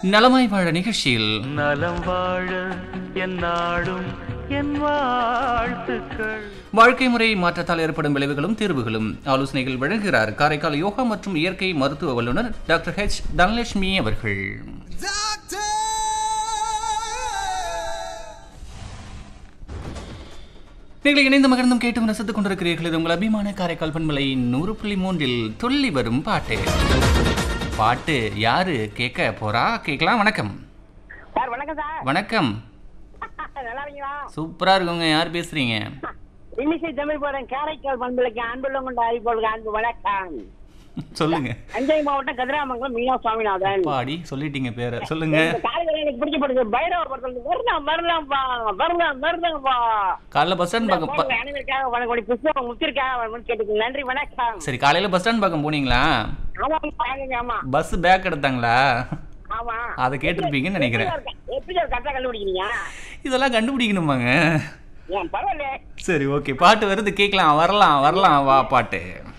நலமாய் வாழ நிகழ்ச்சியில் நலம் வாழ என் நாடும் என் வாழ்த்துக்கள் வாழ்க்கை முறை மாற்றத்தால் ஏற்படும் விளைவுகளும் தீர்வுகளும் ஆலோசனைகள் வழங்குகிறார் காரைக்கால் யோகா மற்றும் இயற்கை மருத்துவ வல்லுநர் டாக்டர் ஹெச் தனலட்சுமி அவர்கள் நீங்கள் இணைந்த மகிழ்ந்தும் கேட்டு ரசித்துக் கொண்டிருக்கிறீர்கள் இது உங்கள் அபிமான காரைக்கால் பண்பலை நூறு புள்ளி மூன்றில் துள்ளி வரும் பாட்டு பாட்டு யாரு கேட்க போறா கேட்கலாம் வணக்கம் சார் வணக்கம் சார் வணக்கம் நல்லா இருக்கீங்களா சூப்பரா இருக்குங்க யார் பேசுறீங்க இன்னிசை தமிழ் போறேன் காரைக்கால் பண்புகளுக்கு அன்புள்ள கொண்ட அறிவிப்பவர்களுக்கு அன்பு வணக்கம் சொல்லுங்க தஞ்சை மாவட்டம் கதிராமங்கலம் மீனா சுவாமிநாதன் பாடி சொல்லிட்டீங்க பேரை சொல்லுங்க இந்த காலையில எனக்கு பிடிக்கப்படுது பைரவ படத்துல வரலாம் வரலாம்ப்பா வரலாம் வரலாம்ப்பா காலைல பஸ் ஸ்டாண்ட் பக்கம் ப- அனைவருக்காக வணக்கம் புத்தகம் முத்திருக்காக வரணும்னு கேட்டுக்கு நன்றி வணக்கம் சரி காலையில பஸ் ஸ்டாண்ட் பக்கம் போனீங்களா ஆமா வாங்குங்க, ஆமா பஸ் பேக் எடுத்தாங்களா ஆமா அதை கேட்டிருப்பீங்கன்னு நினைக்கிறேன் எப்படி சார் கரெக்டா கண்டுபிடிக்கிறீங்க இதெல்லாம் கண்டுபிடிக்கணுமாங்க ஏன் பரவாயில்ல சரி ஓகே பாட்டு வருது கேட்கலாம் வரலாம் வரலாம் வா பாட்டு